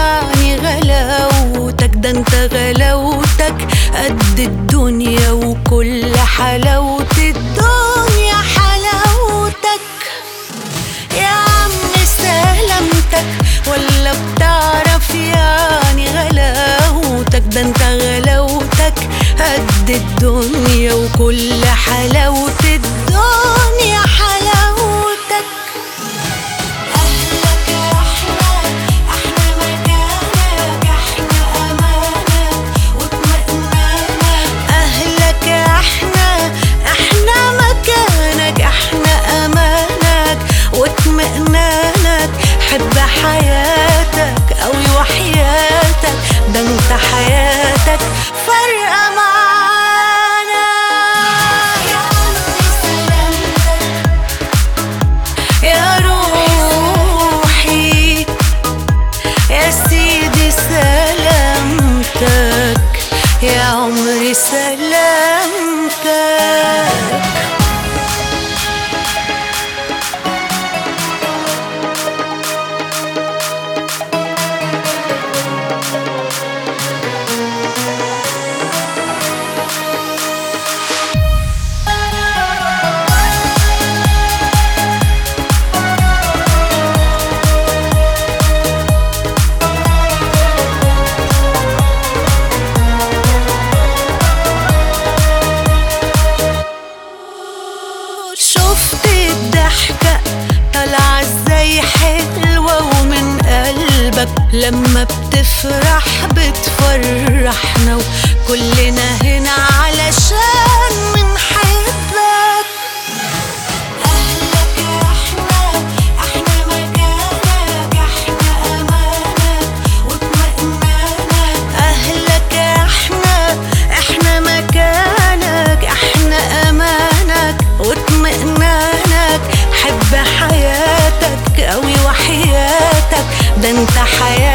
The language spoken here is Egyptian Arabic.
يعني غلاوتك ده انت غلاوتك قد الدنيا وكل حلاوة الدنيا حلاوتك يا عم سلامتك ولا بتعرف يعني غلاوتك ده انت غلاوتك قد الدنيا وكل حلاوة الدنيا حلاوتك أهلك احنا احنا مكانك احنا أمانك واطمئنانك أهلك احنا احنا مكانك احنا أمانك واطمئنانك حب حياتك قوي وحياتك ده انت حياتك فارقة معانا يا عمري سلامتك يا روحي يا سيدي سلامتك يا عمري سلامتك شفت الضحكة طالعة ازاي حلوة ومن قلبك لما بتفرح بتفرحنا وكلنا هنا علشان بنحبك أهلك احنا احنا مكانك احنا أمانك واطمئنانك أهلك احنا احنا مكانك احنا أمانك واطمئنانك حب حياتك قوي وحياتك ده انت حياتك